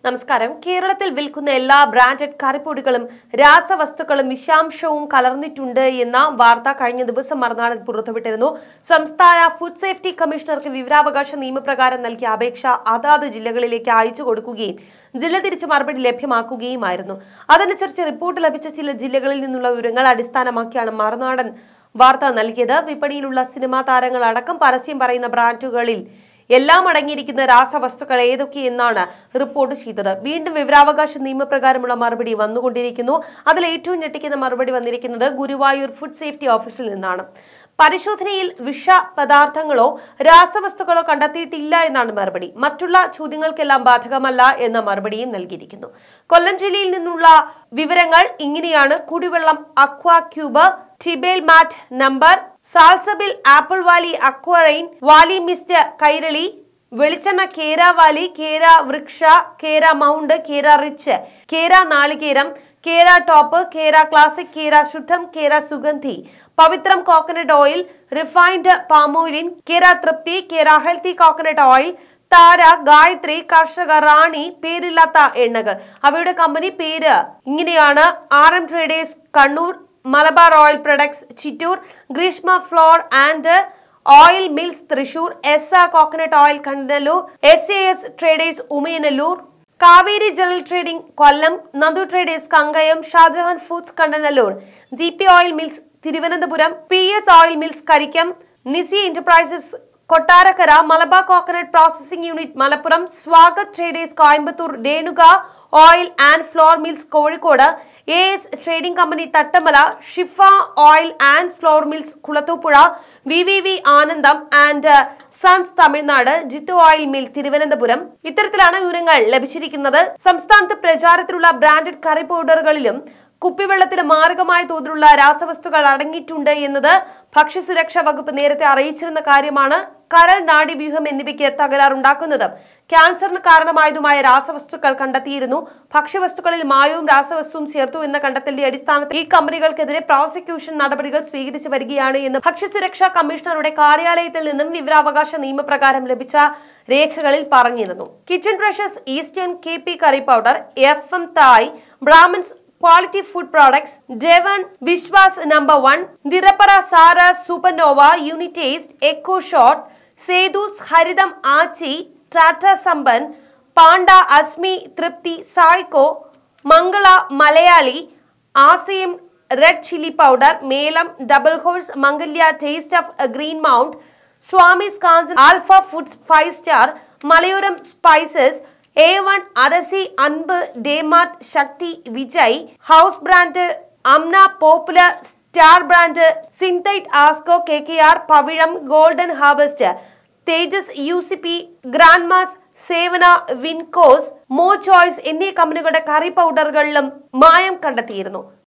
നമസ്കാരം കേരളത്തിൽ വിൽക്കുന്ന എല്ലാ ബ്രാൻഡഡ് കറിപ്പൊടികളും രാസവസ്തുക്കളും വിഷാംശവും കലർന്നിട്ടുണ്ട് എന്ന വാർത്ത കഴിഞ്ഞ ദിവസം മറുനാടൻ പുറത്തുവിട്ടിരുന്നു സംസ്ഥാന ഫുഡ് സേഫ്റ്റി കമ്മീഷണർക്ക് വിവരാവകാശ നിയമപ്രകാരം നൽകിയ അപേക്ഷ അതാത് ജില്ലകളിലേക്ക് അയച്ചു കൊടുക്കുകയും ജില്ല തിരിച്ച് മറുപടി ലഭ്യമാക്കുകയുമായിരുന്നു അതനുസരിച്ച് റിപ്പോർട്ട് ലഭിച്ച ചില ജില്ലകളിൽ നിന്നുള്ള വിവരങ്ങൾ അടിസ്ഥാനമാക്കിയാണ് മറുനാടൻ വാർത്ത നൽകിയത് വിപണിയിലുള്ള സിനിമാ താരങ്ങൾ അടക്കം പരസ്യം പറയുന്ന ബ്രാൻഡുകളിൽ എല്ലാം അടങ്ങിയിരിക്കുന്ന രാസവസ്തുക്കൾ ഏതൊക്കെയെന്നാണ് റിപ്പോർട്ട് ചെയ്തത് വീണ്ടും വിവരാവകാശ നിയമപ്രകാരമുള്ള മറുപടി വന്നുകൊണ്ടിരിക്കുന്നു അതിൽ ഏറ്റവും ഞെട്ടിക്കുന്ന മറുപടി വന്നിരിക്കുന്നത് ഗുരുവായൂർ ഫുഡ് സേഫ്റ്റി ഓഫീസിൽ നിന്നാണ് പരിശോധനയിൽ വിഷ പദാർത്ഥങ്ങളോ രാസവസ്തുക്കളോ കണ്ടെത്തിയിട്ടില്ല എന്നാണ് മറുപടി മറ്റുള്ള ചോദ്യങ്ങൾക്കെല്ലാം ബാധകമല്ല എന്ന മറുപടിയും നൽകിയിരിക്കുന്നു കൊല്ലം ജില്ലയിൽ നിന്നുള്ള വിവരങ്ങൾ ഇങ്ങനെയാണ് കുടിവെള്ളം അക്വാ ക്യൂബ് ടിബേൽ മാറ്റ് നമ്പർ സാൽസബിൽ apple valley Aquarine valley mist Kairali വെളിച്ചെണ്ണ കേര വാലി കേര വൃക്ഷ കേര മൗണ്ട് കേര റിച്ച് കേര നാളികേരം കേര ടോപ്പ് കേര classic Kera Shuddham Kera Sugandhi Pavithram coconut oil refined palmolein Kera Thripthi Kera healthy coconut oil Thara Gayathri Karshaka Rani പേരില്ലാത്ത എണ്ണകൾ അവയുടെ കമ്പനി പേര് ഇങ്ങനെയാണ് R M traders Kannur Malabar oil products Chittur Greeshma flour and oil mills Thrissur S A coconut oil Kandanallur S A S traders Umayanallur Kaveri general trading Kollam Nandu traders Kangayam Shahjahan foods Kandanallur G P oil mills Thiruvananthapuram P S oil mills Karikkam നിസി enterprises Kottarakkara Malabar coconut processing unit Malappuram Swagath traders Coimbatore Renuka oil and flour mills Kozhikode A S trading company Thattamala Shifa oil and flour mills Kulathupuzha V V V Anandam and sons Tamil Nadu Jithu oil mill Thiruvananthapuram ഇത്തരത്തിലാണ് വിവരങ്ങൾ ലഭിച്ചിരിക്കുന്നത് സംസ്ഥാനത്ത് പ്രചാരത്തിലുള്ള branded കറി പൗഡറുകളിലും കുപ്പിവെള്ളത്തിന് മാരകമായ തോതിലുള്ള രാസവസ്തുക്കൾ അടങ്ങിയിട്ടുണ്ട് എന്നത് ഭക്ഷ്യസുരക്ഷാ വകുപ്പ് നേരത്തെ അറിയിച്ചിരുന്ന കാര്യമാണ് കരൾ നാഡീവ്യൂഹം എന്നിവയ്ക്ക് തകരാറുണ്ടാക്കുന്നതും ക്യാൻസറിന് കാരണമായതുമായ രാസവസ്തുക്കൾ കണ്ടെത്തിയിരുന്നു ഭക്ഷ്യവസ്തുക്കളിൽ മായവും രാസവസ്തുവും ചേർത്തു എന്ന കണ്ടെത്തലിന്റെ അടിസ്ഥാനത്തിൽ ഈ കമ്പനികൾക്കെതിരെ പ്രോസിക്യൂഷൻ നടപടികൾ സ്വീകരിച്ചു വരികയാണ് എന്ന് ഭക്ഷ്യസുരക്ഷാ കമ്മീഷണറുടെ കാര്യാലയത്തിൽ നിന്നും വിവരാവകാശ നിയമപ്രകാരം ലഭിച്ച രേഖകളിൽ പറഞ്ഞിരുന്നു kitchen brushes eastern K P curry powder F M തായ് Brahmins quality food products Devon Vishwas number one ദിറപ്പറ സാര സൂപ്പർനോവ യൂണിറ്റേസ്റ്റ് echo shot Sethu's Haritham Aachi Tata Sampann panda Asmi Thripthi സായ്കോ മംഗള മലയാളി ആസിയം red chilli powder Melam double horse Mangalya taste of green mount Swamy's Kanchan alpha foods five star Malayoram spices A one Arasi അൻപ് DMart Sakthi Vijay house brand Amna popular star brand Synthite Asco K K R Pavizham golden harvest Thejas U C P grandma's Sevana വിൻകോസ് മോ choice എന്നീ കമ്പനികളുടെ കറി പൗഡറുകളിലും മായം കണ്ടെത്തിയിരുന്നു